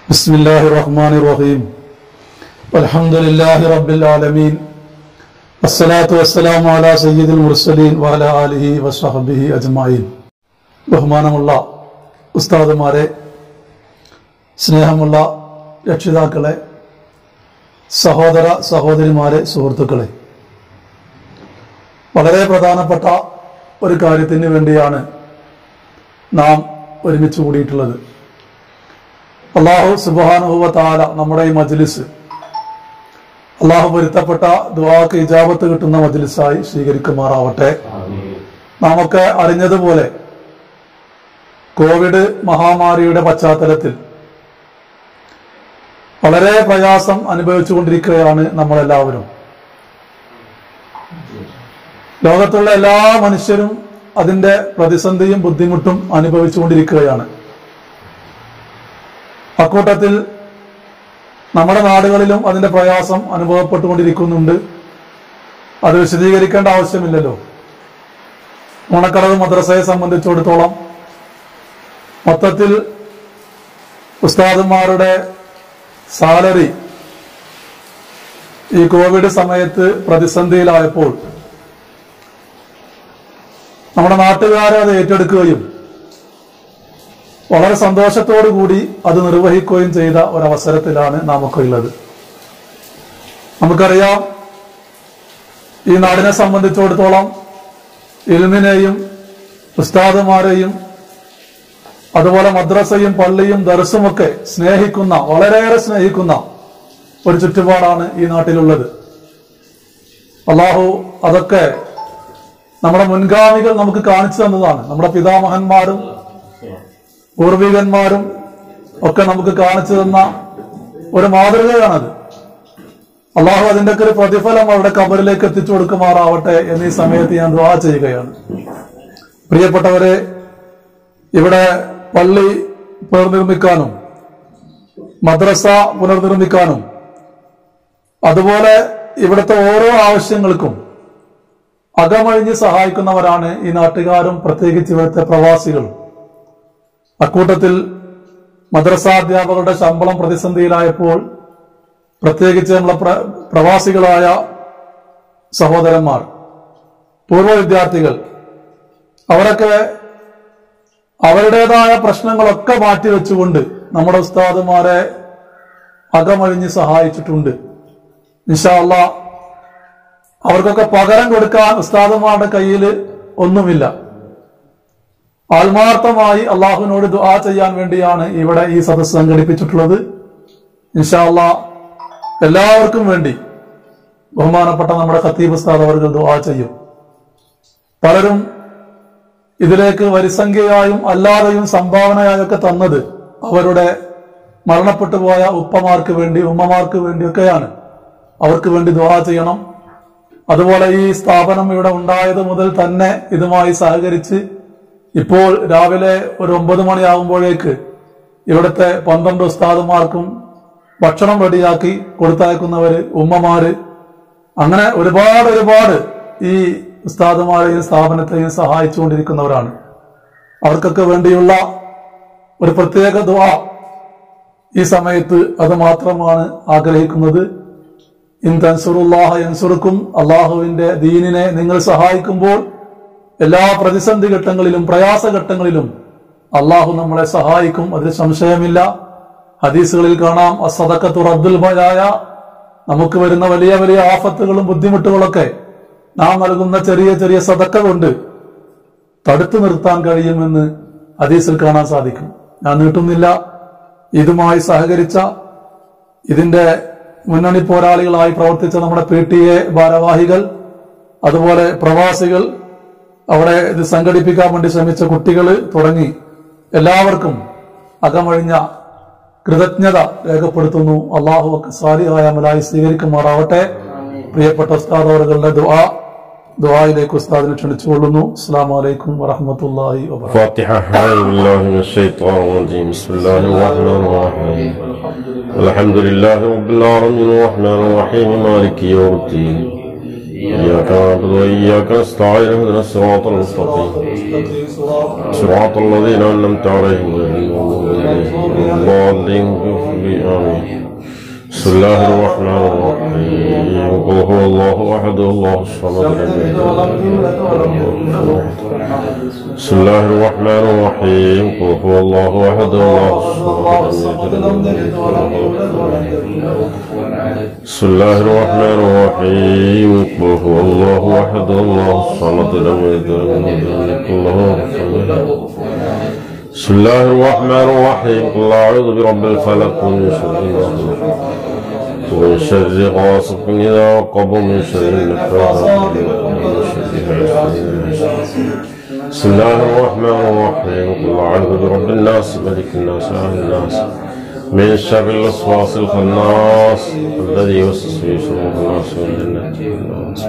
بسم الله الرحمن الرحيم والحمد لله رب العالمين والصلاة والسلام على سيد المرسلين وعلى آله وصحبه أجمعين ബഹുമാനമുള്ള ഉസ്താദുമാരെ സ്നേഹമുള്ള രക്ഷിതാക്കളെ സഹോദര സഹോദരിമാരെ സുഹൃത്തുക്കളെ വളരെ പ്രധാനപ്പെട്ട ഒരു കാര്യത്തിന് വേണ്ടിയാണ് നാം ഒരുമിച്ച് കൂടിയിട്ടുള്ളത് അള്ളാഹു സുബാനുഭവ താല നമ്മുടെ ഈ മജ്ലിസ് അള്ളാഹു പൊരുത്തപ്പെട്ട ദുവാക്ക് ഇജാബത്ത് കിട്ടുന്ന മജ്ലിസായി സ്വീകരിക്കുമാറാവട്ടെ നാമൊക്കെ അറിഞ്ഞതുപോലെ കോവിഡ് മഹാമാരിയുടെ പശ്ചാത്തലത്തിൽ വളരെ പ്രയാസം അനുഭവിച്ചുകൊണ്ടിരിക്കുകയാണ് നമ്മളെല്ലാവരും ലോകത്തുള്ള എല്ലാ മനുഷ്യരും അതിന്റെ പ്രതിസന്ധിയും ബുദ്ധിമുട്ടും അനുഭവിച്ചുകൊണ്ടിരിക്കുകയാണ് അക്കൂട്ടത്തിൽ നമ്മുടെ നാടുകളിലും അതിന്റെ പ്രയാസം അനുഭവപ്പെട്ടുകൊണ്ടിരിക്കുന്നുണ്ട് അത് വിശദീകരിക്കേണ്ട ആവശ്യമില്ലല്ലോ ഓണക്കടവ് മദ്രസയെ സംബന്ധിച്ചിടത്തോളം മൊത്തത്തിൽ ഉസ്താദന്മാരുടെ സാലറി ഈ കോവിഡ് സമയത്ത് പ്രതിസന്ധിയിലായപ്പോൾ നമ്മുടെ നാട്ടുകാരെ അത് ഏറ്റെടുക്കുകയും വളരെ സന്തോഷത്തോടു കൂടി അത് നിർവഹിക്കുകയും ചെയ്ത ഒരവസരത്തിലാണ് നാമൊക്കെ ഉള്ളത് നമുക്കറിയാം ഈ നാടിനെ സംബന്ധിച്ചിടത്തോളം ഇൽമിനെയും ഉസ്താദുമാരെയും അതുപോലെ മദ്രസയും പള്ളിയും ദർസുമൊക്കെ സ്നേഹിക്കുന്ന വളരെയേറെ സ്നേഹിക്കുന്ന ഒരു ചുറ്റുപാടാണ് ഈ നാട്ടിലുള്ളത് അള്ളാഹു അതൊക്കെ നമ്മുടെ മുൻഗാമികൾ നമുക്ക് കാണിച്ചു തന്നതാണ് നമ്മുടെ പിതാമഹന്മാരും പൂർവികന്മാരും ഒക്കെ നമുക്ക് കാണിച്ചു തന്ന ഒരു മാതൃകയാണത് അള്ളാഹു അതിന്റെ ഒക്കെ ഒരു പ്രതിഫലം അവരുടെ കബറിലേക്ക് എത്തിച്ചു കൊടുക്കുമാറാവട്ടെ എന്നീ സമയത്ത് ഞാൻ ദ്വാ ചെയ്യുകയാണ് പ്രിയപ്പെട്ടവരെ ഇവിടെ പള്ളി പുനർനിർമ്മിക്കാനും മദ്രസ പുനർനിർമ്മിക്കാനും അതുപോലെ ഇവിടുത്തെ ഓരോ ആവശ്യങ്ങൾക്കും അകമഴിഞ്ഞ് സഹായിക്കുന്നവരാണ് ഈ നാട്ടുകാരും പ്രത്യേകിച്ച് ഇവിടുത്തെ പ്രവാസികളും അക്കൂട്ടത്തിൽ മദ്രസാധ്യാപകരുടെ ശമ്പളം പ്രതിസന്ധിയിലായപ്പോൾ പ്രത്യേകിച്ച് നമ്മളെ പ്ര- പ്രവാസികളായ സഹോദരന്മാർ പൂർവ്വ വിദ്യാർത്ഥികൾ അവരൊക്കെ അവരുടേതായ പ്രശ്നങ്ങളൊക്കെ മാറ്റിവെച്ചുകൊണ്ട് നമ്മുടെ ഉസ്താദുമാരെ അകമഴിഞ്ഞ് സഹായിച്ചിട്ടുണ്ട് നിഷാല്ല അവർക്കൊക്കെ പകരം കൊടുക്കാൻ ഉസ്താദുമാരുടെ കയ്യിൽ ഒന്നുമില്ല ആത്മാർത്ഥമായി അള്ളാഹുവിനോട് ദുആ ചെയ്യാൻ വേണ്ടിയാണ് ഇവിടെ ഈ സദസ്സ് സംഘടിപ്പിച്ചിട്ടുള്ളത് ഇൻഷാല്ല എല്ലാവർക്കും വേണ്ടി ബഹുമാനപ്പെട്ട നമ്മുടെ ഖത്തീബ് ഉസ്താദ് അവർ ദുആ ചെയ്യും പലരും ഇതിലേക്ക് വരിസംഖ്യയായും അല്ലാതെയും സംഭാവനയായൊക്കെ തന്നത് അവരുടെ മരണപ്പെട്ടു പോയ ഉപ്പമാർക്ക് വേണ്ടി ഉമ്മമാർക്ക് വേണ്ടിയൊക്കെയാണ് അവർക്ക് വേണ്ടി ദുആ ചെയ്യണം അതുപോലെ ഈ സ്ഥാപനം ഇവിടെ ഉണ്ടായത് മുതൽ തന്നെ ഇതുമായി സഹകരിച്ച് ഇപ്പോൾ രാവിലെ ഒരു ഒമ്പത് മണിയാകുമ്പോഴേക്ക് ഇവിടുത്തെ പന്ത്രണ്ട് ഉസ്താദുമാർക്കും ഭക്ഷണം റെഡിയാക്കി കൊടുത്തയക്കുന്നവര് ഉമ്മമാര് അങ്ങനെ ഒരുപാട് ഒരുപാട് ഈ ഉസ്താദുമാരെയും സ്ഥാപനത്തെയും സഹായിച്ചുകൊണ്ടിരിക്കുന്നവരാണ് അവർക്കൊക്കെ വേണ്ടിയുള്ള ഒരു പ്രത്യേക ദുആ ഈ സമയത്ത് അത് മാത്രമാണ് ആഗ്രഹിക്കുന്നത് ഇൻ തൻസുറുല്ലാഹ യൻസുറുക്കും അള്ളാഹുവിന്റെ ദീനിനെ നിങ്ങൾ സഹായിക്കുമ്പോൾ എല്ലാ പ്രതിസന്ധി ഘട്ടങ്ങളിലും പ്രയാസ ഘട്ടങ്ങളിലും അള്ളാഹു നമ്മളെ സഹായിക്കും അതിൽ സംശയമില്ല ഹദീസുകളിൽ കാണാം അസദക്കത്തു റബ്ദുൽ ബലായ നമുക്ക് വരുന്ന വലിയ വലിയ ആഫത്തുകളും ബുദ്ധിമുട്ടുകളൊക്കെ നാം നൽകുന്ന ചെറിയ ചെറിയ സദക്ക കൊണ്ട് തടുത്തു നിർത്താൻ കഴിയുമെന്ന് ഹദീസിൽ കാണാൻ സാധിക്കും ഞാൻ നീട്ടുന്നില്ല ഇതുമായി സഹകരിച്ച ഇതിന്റെ മുന്നണി പോരാളികളായി പ്രവർത്തിച്ച നമ്മുടെ പി ടി എ ഭാരവാഹികൾ അതുപോലെ പ്രവാസികൾ അവിടെ ഇത് സംഘടിപ്പിക്കാൻ വേണ്ടി ശ്രമിച്ച കുട്ടികൾ തുടങ്ങി എല്ലാവർക്കും അകമഴിഞ്ഞ കൃതജ്ഞത രേഖപ്പെടുത്തുന്നു അള്ളാഹു ഒക്കെ സാരിയായ മലായി സ്വീകരിക്കുമാറാവട്ടെ പ്രിയപ്പെട്ട ഉസ്താദ് അവറുകളുടെ ദുആ ദുആയിലേക്ക് ഉസ്താദിനെ ക്ഷണിച്ചുകൊള്ളുന്നു അസ്സാം വലൈക്കും വറഹമത്തല്ലാഹി വബറകാതുഹു فاتحة أعوذ بالله من الشيطان الرجيم بسم الله الرحمن الرحيم الحمد لله رب العالمين الرحمن الرحيم مالك يوم الدين إياك نعبد وإياك نستعين اهدنا الصراط المستقيم صراط الذين أنعمت عليهم غير المغضوب عليهم ولا الضالين آمين بسم الله الرحمن الرحيم قل هو الله أحد الله الصمد لم يلد ولم يولد ولم يكن له كفوا أحد بسم الله الرحمن الرحيم قل هو الله أحد الله الصمد لم يلد ولم يولد ولم يكن له كفوا أحد بسم الله الرحمن الرحيم قل هو الله أحد الله الصمد لم يلد ولم يولد ولم يكن له كفوا أحد بسم الله الرحمن الرحيم قل أعوذ برب الفلق من شر ما خلق ومن شر غاسق إذا وقب ومن شر النفاثات ومن شر حاسد بسم الله الرحمن الرحيم قل أعوذ برب الناس ملك الناس إله الناس من شر الوسواس الخناس الذي يوسوس في صدور الناس من الجنة والناس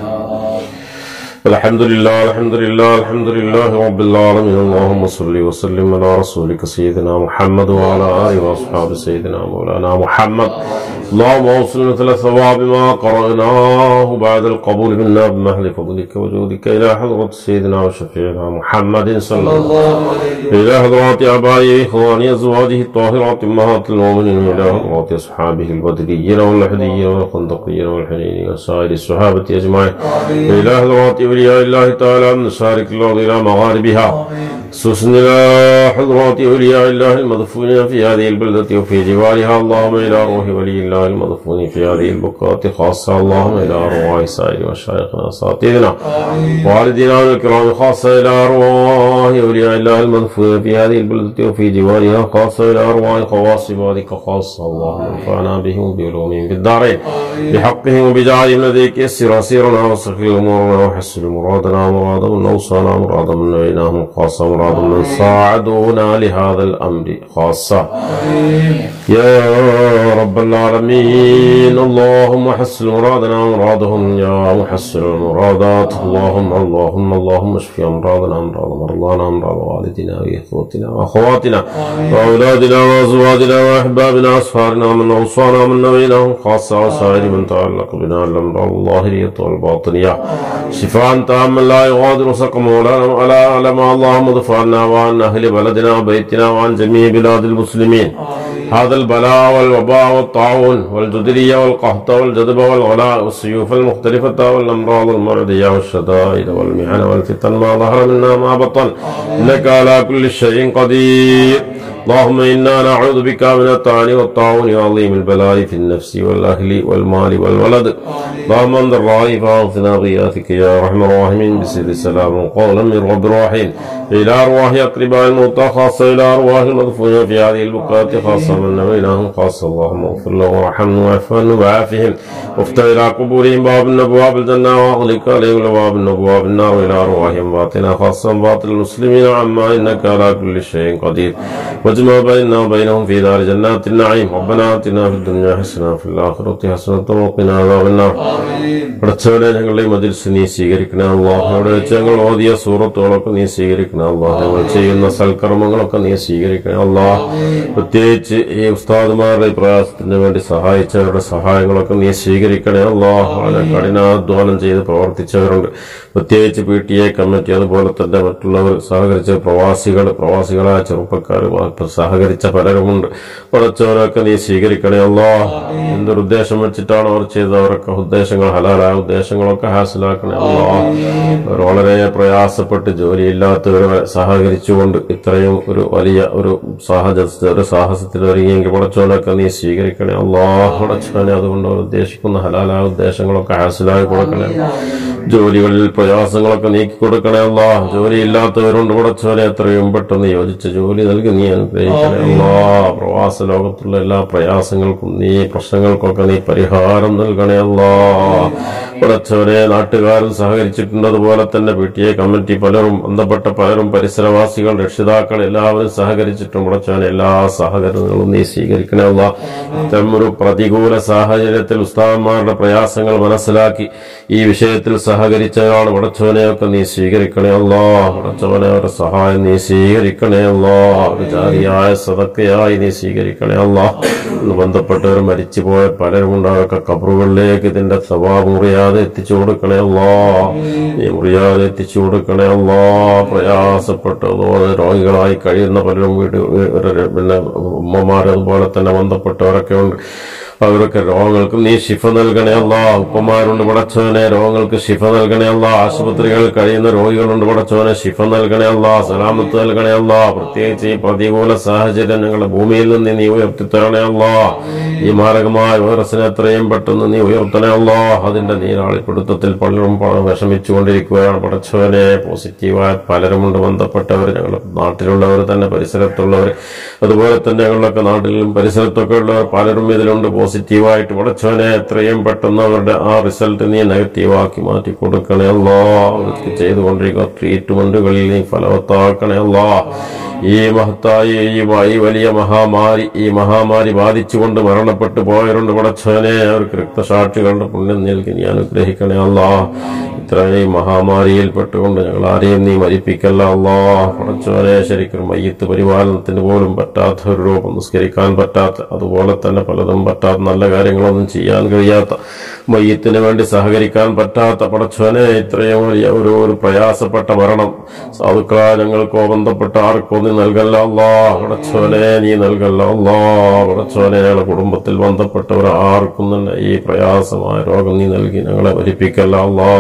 الحمد لله الحمد لله الحمد لله رب العالمين اللهم صل وسلم على رسولك سيدنا محمد وعلى آله وأصحاب سيدنا مولانا محمد اللهم اوصل مثل ثواب ما قرأناه بعد القبول منا بمهل فضلك وجودك إلى حضرة سيدنا وشفيعنا محمد صلى الله عليه وسلم إلى حضرات آبائه إخواني أزواجه الطاهرات أمهات المؤمنين وإلى حضرات أصحابه البدريين واللحديين والخندقيين والحنين وسائر الصحابة أجمعين إلى حضرات أولياء الله تعالى من مشارق الأرض إلى مغاربها خصوصا إلى حضرات أولياء الله المدفونين في هذه البلدة وفي جوارها اللهم إلى روح ولي الله المدفون في هذه البقعة خاصة اللهم إلى أرواح سائر مشايخنا أساتذتنا والدينا الكرام خاصة إلى أرواح أولياء الله المدفون في هذه البلدة وفي جوارها خاصة إلى أرواح خواص عبادك خاصة اللهم انفعنا بهم وبعلومهم في الدارين بحقهم وبجعلهم لديك يسر أسيرنا وسخر أمورنا وحسن مرادنا مراد من أوصانا مراد من نبيناهم خاصة مراد من ساعدونا لهذا الأمر خاصة يا رب العالمين اللهم حسن مرادنا مرادهم يا محسن المرادات اللهم اللهم اللهم اشف امراضنا امراض مرضانا امراض والدنا واخوتنا واخواتنا واولادنا وازواجنا واحبابنا اصهارنا من اوصانا من نبيناهم خاصه وسائر من تعلق بنا الامراض الظاهريه والباطنيه شفاء تاما لا يغادر سقما ولا ولا علم اللهم ادفع عنا وعن اهل بلدنا وبيتنا وعن جميع بلاد المسلمين هذا البلاء والوباء والطاعون والجدرية والقحط والجذب والغلاء والسيوف المختلفة والأمراض المعدية والشدائد والمحن والفتن ما ظهر منا ما بطن إنك على كل شيء قدير اللهم إنا نعوذ بك من الطعن والطاعون وعظيم البلاء في النفس والأهل والمال والولد اللهم انظر الرائي فاغفنا غياثك يا أرحم الراحمين بسر السلام قولا من رب الرحيم إلى أرواح أقرباء الموتى خاصة إلى أرواح المدفونين في هذه البقعة خاصة من نبيناهم خاصة اللهم اغفر لهم وارحمهم واعف عنهم وعافهم وافتح إلى قبورهم باب من أبواب الجنة وأغلق عليهم أبواب من أبواب النار وإلى أرواح أمواتنا خاصة باطل المسلمين عما إنك على كل شيء قدير واجمع بيننا وبينهم في دار جنات النعيم ربنا آتنا في الدنيا حسنة وفي الآخرة حسنة وقنا عذاب النار പഠിച്ചവനെ ഞങ്ങളുടെ ഈ മജിൽസ് നീ സ്വീകരിക്കണേ അള്ളാഹ് അവിടെ വെച്ച് ഞങ്ങൾ ഓതിയ സൂറത്തുകളൊക്കെ നീ സ്വീകരിക്കണേ അള്ളാഹ് ഞങ്ങൾ ചെയ്യുന്ന സൽക്കർമ്മങ്ങളൊക്കെ നീ സ്വീകരിക്കണേ അള്ളാഹ് പ്രത്യേകിച്ച് ഈ ഉസ്താദുമാരുടെ ഈ പ്രയാസത്തിന് വേണ്ടി സഹായിച്ചവരുടെ സഹായങ്ങളൊക്കെ നീ സ്വീകരിക്കണേ അള്ളാഹ് വളരെ കഠിനാധ്വാനം ചെയ്ത് പ്രവർത്തിച്ചവരുണ്ട് പ്രത്യേകിച്ച് പി ടി എ കമ്മിറ്റി അതുപോലെ തന്നെ മറ്റുള്ളവർ സഹകരിച്ച പ്രവാസികൾ പ്രവാസികളായ ചെറുപ്പക്കാർ സഹകരിച്ച പലരുമുണ്ട് പഠിച്ചവരൊക്കെ നീ സ്വീകരിക്കണേ അള്ളാഹ് എന്തൊരു ഉദ്ദേശം വെച്ചിട്ടാണ് അവർ ചെയ്തത് അവരൊക്കെ ഉദ്ദേശങ്ങൾ ഹലാലായ ഉദ്ദേശങ്ങളൊക്കെ ഹാസിലാക്കണേ അള്ളാഹ് അവർ വളരെ പ്രയാസപ്പെട്ട് ജോലിയില്ലാത്തവരെ സഹകരിച്ചുകൊണ്ട് ഇത്രയും ഒരു വലിയ ഒരു സാഹച ഒരു സാഹസത്തിൽ ഒരുങ്ങിയെങ്കിൽ പടച്ചോനൊക്കെ നീ സ്വീകരിക്കണേ അള്ളാഹ് പടച്ചോനെ അതുകൊണ്ട് അവർ ഉദ്ദേശിക്കുന്ന ഹലാലായ ഉദ്ദേശങ്ങളൊക്കെ ഹാസിലാക്കി കൊടുക്കണേ ജോലികളിൽ പ്രയാസങ്ങളൊക്കെ നീക്കി കൊടുക്കണേ അല്ലാ ജോലിയില്ലാത്തവരുണ്ട് പടച്ചോനെ എത്രയും പെട്ടെന്ന് യോജിച്ച ജോലി നൽകി നീ അനുഗ്രഹിക്കണേ അല്ലാ പ്രവാസ ലോകത്തുള്ള എല്ലാ പ്രയാസങ്ങൾക്കും നീ പ്രശ്നങ്ങൾക്കൊക്കെ നീ പരിഹാരം നൽകണേ അല്ലാ പടച്ചവനെ നാട്ടുകാരും സഹകരിച്ചിട്ടുണ്ട് അതുപോലെ തന്നെ പി ടി എ കമ്മിറ്റി പലരും ബന്ധപ്പെട്ട പലരും പരിസരവാസികൾ രക്ഷിതാക്കൾ എല്ലാവരും സഹകരിച്ചിട്ടും പടച്ചവനെ എല്ലാ സഹകരണങ്ങളും നീ സ്വീകരിക്കണേ അല്ല ഇത്തരം ഒരു പ്രതികൂല സാഹചര്യത്തിൽ ഉസ്താദന്മാരുടെ പ്രയാസങ്ങൾ മനസ്സിലാക്കി ഈ വിഷയത്തിൽ സഹകരിച്ചവരാണ് പടച്ചവനെയൊക്കെ നീ സ്വീകരിക്കണേ അല്ലാ പടച്ചവനെ അവരുടെ സഹായം നീ സ്വീകരിക്കണേ അല്ലാ ഒരു ജാതി ജാരിയായ സദക്കയായി നീ സ്വീകരിക്കണേ അല്ലാ ഇന്ന് ബന്ധപ്പെട്ടവർ മരിച്ചുപോയ പലരും ഉണ്ടാകെ കബറുകളിലേക്ക് ഇതിന്റെ സവാബ് മുറിയാതെ എത്തിച്ചു കൊടുക്കണേ അല്ലാ നീ മുറിയാതെ എത്തിച്ചു കൊടുക്കണേ അല്ലാ പ്രയാസപ്പെട്ടതോ രോഗികളായി കഴിയുന്ന പലരും വീട് വീ- പിന്നെ ഉമ്മമാർ അതുപോലെ തന്നെ ബന്ധപ്പെട്ടവരൊക്കെ ഉണ്ട് അവരൊക്കെ രോഗങ്ങൾക്ക് നീ ശിഫ നൽകണേ അല്ല ഉപ്പമാരുണ്ട് പടച്ചവനെ രോഗങ്ങൾക്ക് ശിഫ നൽകണേ അല്ല ആശുപത്രികളിൽ കഴിയുന്ന രോഗികളുണ്ട് പടച്ചവനെ ശിഫ നൽകണേ അല്ല സലാമത്ത് നൽകണേ അല്ല പ്രത്യേകിച്ച് ഈ പ്രതികൂല സാഹചര്യം ഞങ്ങളുടെ ഭൂമിയിൽ നിന്ന് നീ ഉയർത്തി തരണേ അല്ല ഈ മാരകമായ വൈറസിനെ എത്രയും പെട്ടെന്ന് നീ ഉയർത്തണേ അല്ല അതിന്റെ നീരാളിപ്പിടുത്തത്തിൽ പലരും പ- വിഷമിച്ചുകൊണ്ടിരിക്കുകയാണ് പടച്ചവനെ പോസിറ്റീവായ പലരുമുണ്ട് ബന്ധപ്പെട്ടവർ ഞങ്ങളുടെ നാട്ടിലുള്ളവർ തന്നെ പരിസരത്തുള്ളവർ അതുപോലെ തന്നെ ഞങ്ങളുടെയൊക്കെ നാട്ടിലും പരിസരത്തൊക്കെ ഉള്ളവർ പലരും ഇതിലുണ്ട് പോസിറ്റീവായിട്ട് പടച്ചവനെ എത്രയും പെട്ടെന്ന് അവരുടെ ആ റിസൾട്ട് നീ നെഗറ്റീവാക്കി മാറ്റി കൊടുക്കണേ അല്ലോ അവർക്ക് ചെയ്തുകൊണ്ടിരിക്കുന്ന ട്രീറ്റ്മെന്റുകളിൽ നീ ഫലവത്താക്കണേ അല്ലോ ഈ മഹത്തായ ഈ വ- ഈ വലിയ മഹാമാരി ഈ മഹാമാരി ബാധിച്ചുകൊണ്ട് മരണപ്പെട്ടു പോയവരുണ്ട് പടച്ചവനെ അവർക്ക് രക്തസാക്ഷികളുടെ പുണ്യം നൽകി നീ അനുഗ്രഹിക്കണേ അല്ലാ ഇത്രയും മഹാമാരിയിൽ പെട്ടുകൊണ്ട് ഞങ്ങൾ ആരെയും നീ മരിപ്പിക്കല്ല അല്ലാ പടച്ചവനെ ശരിക്കും മയ്യത്ത് പരിപാലനത്തിന് പോലും പറ്റാത്ത ഒരു രൂപം നിസ്കരിക്കാൻ പറ്റാത്ത അതുപോലെ തന്നെ പലതും പറ്റാത്ത നല്ല കാര്യങ്ങളൊന്നും ചെയ്യാൻ കഴിയാത്ത മയ്യത്തിന് വേണ്ടി സഹകരിക്കാൻ പറ്റാത്ത പടച്ചവനെ ഇത്രയും വലിയ ഒരു ഒരു പ്രയാസപ്പെട്ട മരണം സാധുക്കള ഞങ്ങൾക്കോ ബന്ധപ്പെട്ട ആർക്കോ നീ നൽകല്ല അല്ലാ പടച്ചവനെ നീ നൽകല്ല അല്ലാ പടച്ചവനെ ഞങ്ങളുടെ കുടുംബത്തിൽ ബന്ധപ്പെട്ടവർ ആർക്കും തന്നെ ഈ പ്രയാസമായ രോഗം നീ നൽകി ഞങ്ങളെ മരിപ്പിക്കല്ല അല്ലാ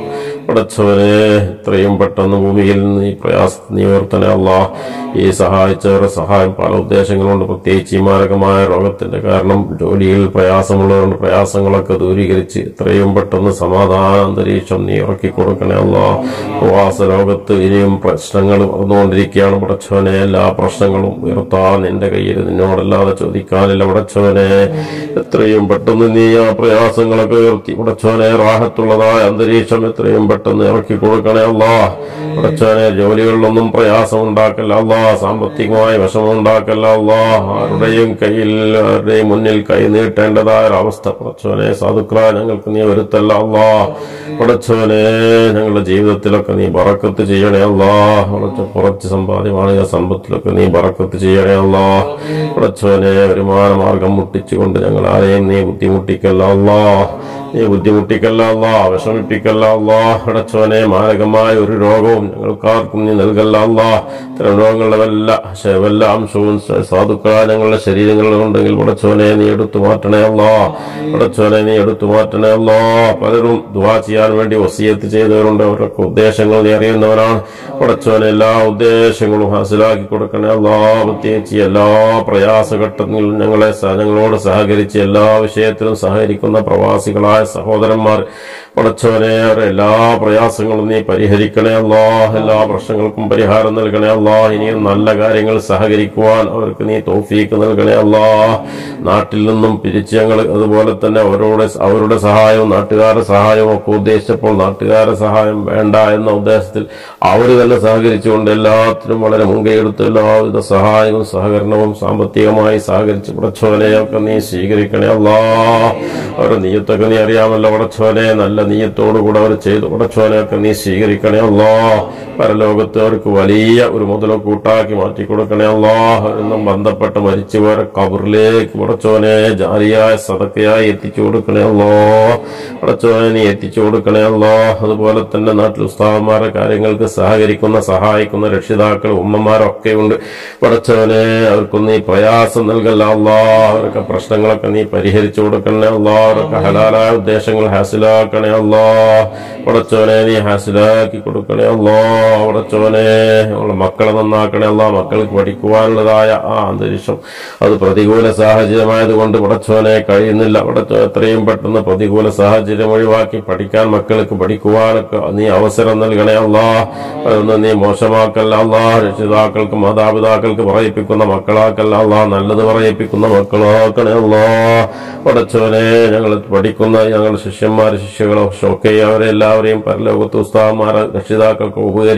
പടച്ചവനെ ഇത്രയും പെട്ടെന്ന് ഭൂമിയിൽ നിന്ന് ഈ പ്രയാസം നീ ഉയർത്തനെ അല്ല ഈ സഹായിച്ചവരുടെ സഹായം പല ഉദ്ദേശങ്ങളുണ്ട് പ്രത്യേകിച്ച് ഈ മാരകമായ രോഗത്തിന്റെ കാരണം ജോലിയിൽ പ്രയാസമുള്ളതുകൊണ്ട് പ്രയാസങ്ങളൊക്കെ ദൂരീകരിച്ച് എത്രയും പെട്ടെന്ന് സമാധാന അന്തരീക്ഷം നീ ഇറക്കി കൊടുക്കണേ അല്ല ഉപവാസ ലോകത്ത് ഇനിയും പ്രശ്നങ്ങൾ വന്നുകൊണ്ടിരിക്കുകയാണ് പടച്ചവനെ എല്ലാ പ്രശ്നങ്ങളും ഉയർത്താൻ നിന്റെ കയ്യിൽ നിന്നോടല്ലാതെ ചോദിക്കാനില്ല പടച്ചവനെ എത്രയും പെട്ടെന്ന് നീ ആ പ്രയാസങ്ങളൊക്കെ ഉയർത്തി പടച്ചവനെ റാഹത്തുള്ളതായ അന്തരീക്ഷം എത്രയും പെട്ടെന്ന് ഇറക്കി കൊടുക്കണേ അല്ലാ പടച്ചവനെ ജോലികളിലൊന്നും പ്രയാസം ഉണ്ടാക്കല്ല അല്ലാ സാമ്പത്തികമായ വിഷമം ഉണ്ടാക്കല്ല അല്ലാ ആരുടെയും കയ്യിൽ ആരുടെയും മുന്നിൽ കൈ നീട്ടേണ്ടതായ ഒരു അവസ്ഥ പടച്ചവനെ സാധുക്കള ഞങ്ങൾക്ക് നീ വരുത്തല്ല അല്ലാ പടച്ചവനെ ഞങ്ങളുടെ ജീവിതത്തിലൊക്കെ നീ ബറക്കത്ത് ചെയ്യണേ അല്ലാ പടച്ച കുറച്ച് സമ്പാദ്യമാണ് സമ്പത്തിലൊക്കെ നീ ബറക്കത്ത് ചെയ്യണേ അല്ലാ പടച്ചവനെ വരുമാന മാർഗം മുട്ടിച്ചുകൊണ്ട് ഞങ്ങൾ ആരെയും നീ ബുദ്ധിമുട്ടിക്കല്ല അല്ലാ നീ ബുദ്ധിമുട്ടിക്കല്ല അല്ലാ വിഷമിപ്പിക്കല്ല അല്ലാ അടച്ചവനെ മാരകമായ ഒരു രോഗവും ഞങ്ങൾക്കാർക്കും നീ നൽകല്ല അല്ലാ ഇത്തരം രോഗങ്ങളുടെ വല്ല ശ- വല്ല അംശവും സ- സാധുക്കളായ ഞങ്ങളുടെ ശരീരങ്ങളിലുണ്ടെങ്കിൽ പടച്ചവനെ നീ എടുത്തു മാറ്റണേ അല്ലാ പടച്ചവനെ നീ എടുത്തു മാറ്റണേ അല്ലാ പലരും ദുവാ ചെയ്യാൻ വേണ്ടി വസീയത്ത് ചെയ്തവരുണ്ട് അവരൊക്കെ ഉദ്ദേശങ്ങൾ നീ അറിയുന്നവരാണ് പടച്ചവനെ എല്ലാ ഉദ്ദേശങ്ങളും ഹാസിലാക്കി കൊടുക്കണേ അല്ലാ പ്രത്യേകിച്ച് എല്ലാ പ്രയാസഘട്ടങ്ങളിലും ഞങ്ങളെ സ- ഞങ്ങളോട് സഹകരിച്ച് എല്ലാ വിഷയത്തിലും സഹകരിക്കുന്ന പ്രവാസികളായ സഹോദരന്മാർ പടച്ചവനെ അവരുടെ എല്ലാ പ്രയാസങ്ങളും നീ പരിഹരിക്കണേ അല്ലാ എല്ലാ പ്രശ്നങ്ങൾക്കും പരിഹാരം നൽകണേ അല്ലാ ഇനിയും നല്ല കാര്യങ്ങൾ സഹകരിക്കുവാൻ അവർക്ക് നീ തോഫീക്ക് നൽകണേ അല്ലാ നാട്ടിൽ നിന്നും പിരിച്ച് ഞങ്ങൾ അതുപോലെ തന്നെ അവരോട് അവരുടെ സഹായവും നാട്ടുകാരുടെ സഹായവും ഒക്കെ ഉദ്ദേശിച്ചപ്പോൾ നാട്ടുകാരുടെ സഹായം വേണ്ട എന്ന ഉദ്ദേശത്തിൽ അവർ തന്നെ സഹകരിച്ചുകൊണ്ട് എല്ലാത്തിനും വളരെ മുൻകൈയെടുത്ത് എല്ലാവിധ സഹായവും സഹകരണവും സാമ്പത്തികമായി സഹകരിച്ച് പടച്ചവനെയൊക്കെ നീ സ്വീകരിക്കണേ അല്ലാ അവരുടെ നീയത്തൊക്കെ നീ അറിയാമല്ലോ പടച്ചവനെ നല്ല നീയത്തോടുകൂടെ അവർ ചെയ്തു പടച്ചവനെയൊക്കെ നീ സ്വീകരിക്കണേ അല്ലാ പരലോകത്ത് അവർക്ക് വലിയ ഒരു മുതല കൂട്ടാക്കി മാറ്റി കൊടുക്കണേ അല്ലാ എന്നും ബന്ധപ്പെട്ട് മരിച്ചുപോയ കബറിലേക്ക് പടച്ചവനെ ജാരിയായ സതക്കയായി എത്തിച്ചു കൊടുക്കണേ അല്ലോ പടച്ചവനെ നീ എത്തിച്ചു കൊടുക്കണേ അല്ലോ അതുപോലെ തന്നെ നാട്ടിൽ ഉസ്താവന്മാരുടെ കാര്യങ്ങൾക്ക് സഹകരിക്കുന്ന സഹായിക്കുന്ന രക്ഷിതാക്കൾ ഉമ്മമാരൊക്കെ ഉണ്ട് പടച്ചവനെ അവർക്കൊന്നും നീ പ്രയാസം നൽകല്ല അല്ലാ അവരൊക്കെ പ്രശ്നങ്ങളൊക്കെ നീ പരിഹരിച്ചു കൊടുക്കണേ അല്ലാ അവരൊക്കെ ഹലാലായ ഉദ്ദേശങ്ങൾ ഹാസിലാക്കണേ അല്ലാ പടച്ചവനെ നീ ഹാസിലാക്കി കൊടുക്കണേ അല്ലാ പടച്ചവനെ നമ്മളെ മക്കളെ നന്നാക്കണേ അല്ലാ മക്കൾക്ക് പഠിക്കുവാനുള്ളതായ ആ അന്തരീക്ഷം അത് പ്രതികൂല സാഹചര്യമായതുകൊണ്ട് പടച്ചവനെ കഴിയുന്നില്ല പടച്ചോ എത്രയും പെട്ടെന്ന് പ്രതികൂല സാഹചര്യം ഒഴിവാക്കി പഠിക്കാൻ മക്കൾക്ക് പഠിക്കുവാനൊക്കെ നീ അവസരം നൽകണേ അല്ലാ അതൊന്നും നീ മോശമാക്കല്ല അല്ലാ രക്ഷിതാക്കൾക്ക് മാതാപിതാക്കൾക്ക് പറയിപ്പിക്കുന്ന മക്കളാക്കല്ല അല്ലാ നല്ലത് പറയിപ്പിക്കുന്ന മക്കളാക്കണേ അല്ലാ പടച്ചവനെ ഞങ്ങൾ പഠിക്കുന്ന ഞങ്ങളുടെ ശിഷ്യന്മാർ ശിഷ്യകളോ ഒക്കെ അവരെ എല്ലാവരെയും പരലോകത്ത് ഉസ്താവന്മാരെ രക്ഷിതാക്കൾക്ക് ഉപകരിക്കും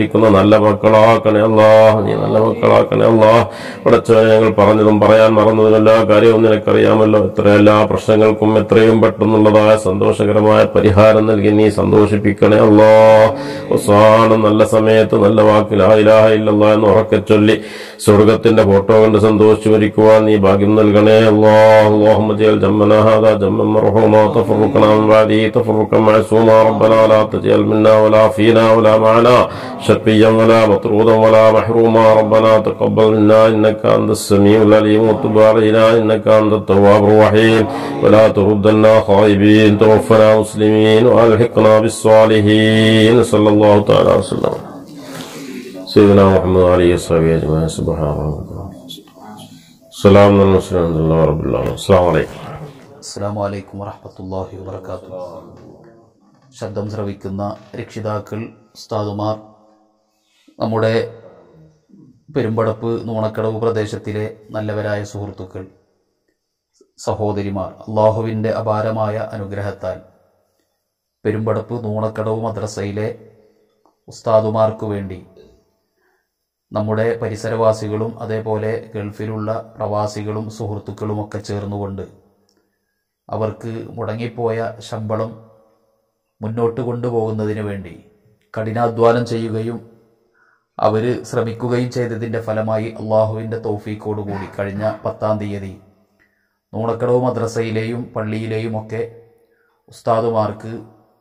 മരിക്കുന്ന നല്ല മക്കളാക്കണേ അല്ലാ നീ നല്ല മക്കളാക്കണേ അല്ലാ പടച്ചവനെ ഞങ്ങൾ പറഞ്ഞതും പറയാൻ മറന്നതും എല്ലാ കാര്യവും നിനക്കറിയാമല്ലോ എത്ര എല്ലാ പ്രശ്നങ്ങൾക്കും എത്രയും പെട്ടെന്നുള്ളതായ സന്തോഷകരമായ പരിഹാരം നൽകി നീ സന്തോഷിപ്പിക്കണേ അല്ലാ അവസാനം നല്ല സമയത്ത് നല്ല വാക്കിൽ ആ ഇലാഹ ഇല്ലല്ലാ എന്ന് ഉറക്കെ ചൊല്ലി സ്വർഗത്തിന്റെ ഫോട്ടോ കണ്ട് സന്തോഷിച്ചു മരിക്കുവാൻ നീ ഭാഗ്യം നൽകണേ അല്ലാ اللهم اجعل جمعنا هذا جمعا مرحوما تفرقنا من بعده تفرقا معصوما ربنا لا تجعل منا ولا فينا ولا معنا شقيا ولا مطرودا ولا محروما ربنا تقبل منا انك انت السميع العليم وتب علينا انك انت التواب الرحيم ولا تردنا خائبين توفنا مسلمين والحقنا بالصالحين صلى الله تعالى وسلم سيدنا محمد عليه الصحابه اجمعين سبحان ربك السلام على المرسلين الحمد لله رب العالمين السلام عليكم അസ്സാം വലൈക്കും വറഹമത്തല്ലാഹി വാത്തു ശബ്ദം ശ്രവിക്കുന്ന രക്ഷിതാക്കൾ ഉസ്താദുമാർ നമ്മുടെ പെരുമ്പടപ്പ് നൂണക്കടവ് പ്രദേശത്തിലെ നല്ലവരായ സുഹൃത്തുക്കൾ സഹോദരിമാർ അള്ളാഹുവിൻ്റെ അപാരമായ അനുഗ്രഹത്താൽ പെരുമ്പടപ്പ് നൂണക്കടവ് മദ്രസയിലെ ഉസ്താദുമാർക്കു വേണ്ടി നമ്മുടെ പരിസരവാസികളും അതേപോലെ ഗൾഫിലുള്ള പ്രവാസികളും സുഹൃത്തുക്കളും ഒക്കെ ചേർന്നുകൊണ്ട് അവർക്ക് മുടങ്ങിപ്പോയ ശമ്പളം മുന്നോട്ട് കൊണ്ടുപോകുന്നതിന് വേണ്ടി കഠിനാധ്വാനം ചെയ്യുകയും അവർ ശ്രമിക്കുകയും ചെയ്തതിൻ്റെ ഫലമായി അള്ളാഹുവിൻ്റെ തൗഫീക്കോടുകൂടി കഴിഞ്ഞ പത്താം തീയതി നൂണക്കടവ് മദ്രസയിലെയും പള്ളിയിലെയും ഒക്കെ ഉസ്താദുമാർക്ക്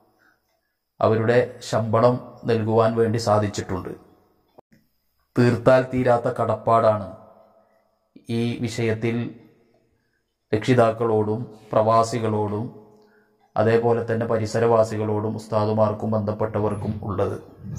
അവരുടെ ശമ്പളം നൽകുവാൻ വേണ്ടി സാധിച്ചിട്ടുണ്ട് തീർത്താൽ തീരാത്ത കടപ്പാടാണ് ഈ വിഷയത്തിൽ രക്ഷിതാക്കളോടും പ്രവാസികളോടും അതേപോലെ തന്നെ പരിസരവാസികളോടും ഉസ്താദുമാർക്കും ബന്ധപ്പെട്ടവർക്കും ഉള്ളത്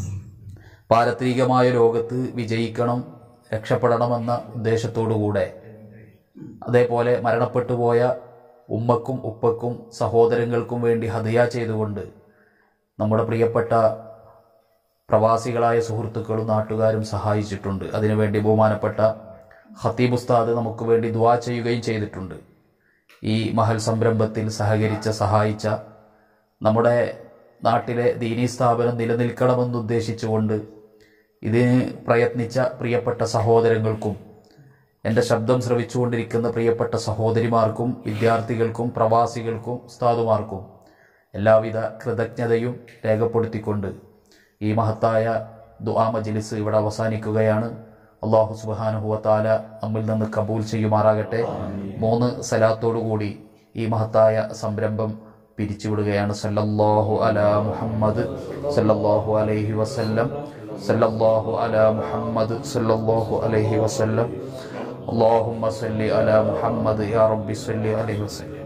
പാരത്രികമായ ലോകത്ത് വിജയിക്കണം രക്ഷപ്പെടണമെന്ന ഉദ്ദേശത്തോടുകൂടെ അതേപോലെ മരണപ്പെട്ടു പോയ ഉമ്മക്കും ഉപ്പക്കും സഹോദരങ്ങൾക്കും വേണ്ടി ഹദിയ ചെയ്തുകൊണ്ട് നമ്മുടെ പ്രിയപ്പെട്ട പ്രവാസികളായ സുഹൃത്തുക്കളും നാട്ടുകാരും സഹായിച്ചിട്ടുണ്ട് അതിനുവേണ്ടി ബഹുമാനപ്പെട്ട ഖത്തീബ് ഉസ്താദ് നമുക്ക് വേണ്ടി ദുവാ ചെയ്യുകയും ചെയ്തിട്ടുണ്ട് ഈ മഹൽ സംരംഭത്തിൽ സഹകരിച്ച സഹായിച്ച നമ്മുടെ നാട്ടിലെ ദീനീ സ്ഥാപനം നിലനിൽക്കണമെന്ന് ഉദ്ദേശിച്ചുകൊണ്ട് ഇതിന് പ്രയത്നിച്ച പ്രിയപ്പെട്ട സഹോദരങ്ങൾക്കും എൻ്റെ ശബ്ദം ശ്രവിച്ചുകൊണ്ടിരിക്കുന്ന പ്രിയപ്പെട്ട സഹോദരിമാർക്കും വിദ്യാർത്ഥികൾക്കും പ്രവാസികൾക്കും ഉസ്താദുമാർക്കും എല്ലാവിധ കൃതജ്ഞതയും രേഖപ്പെടുത്തിക്കൊണ്ട് ഈ മഹത്തായ ദുആ മജ്ലിസ് ഇവിടെ അവസാനിക്കുകയാണ് അള്ളാഹു സുബാനുഹുവത്താല നമ്മിൽ നിന്ന് കബൂൽ ചെയ്യുമാറാകട്ടെ മൂന്ന് സലാത്തോടുകൂടി ഈ മഹത്തായ സംരംഭം പിരിച്ചുവിടുകയാണ് സല്ലല്ലാഹു അലാ മുഹമ്മദ് സല്ലല്ലാഹു അലൈഹി വസല്ലം സല്ലല്ലാഹു അലാ മുഹമ്മദ് സല്ലല്ലാഹു അലൈഹി വസല്ലം اللهم صل على محمد يا رب صل عليه وسلم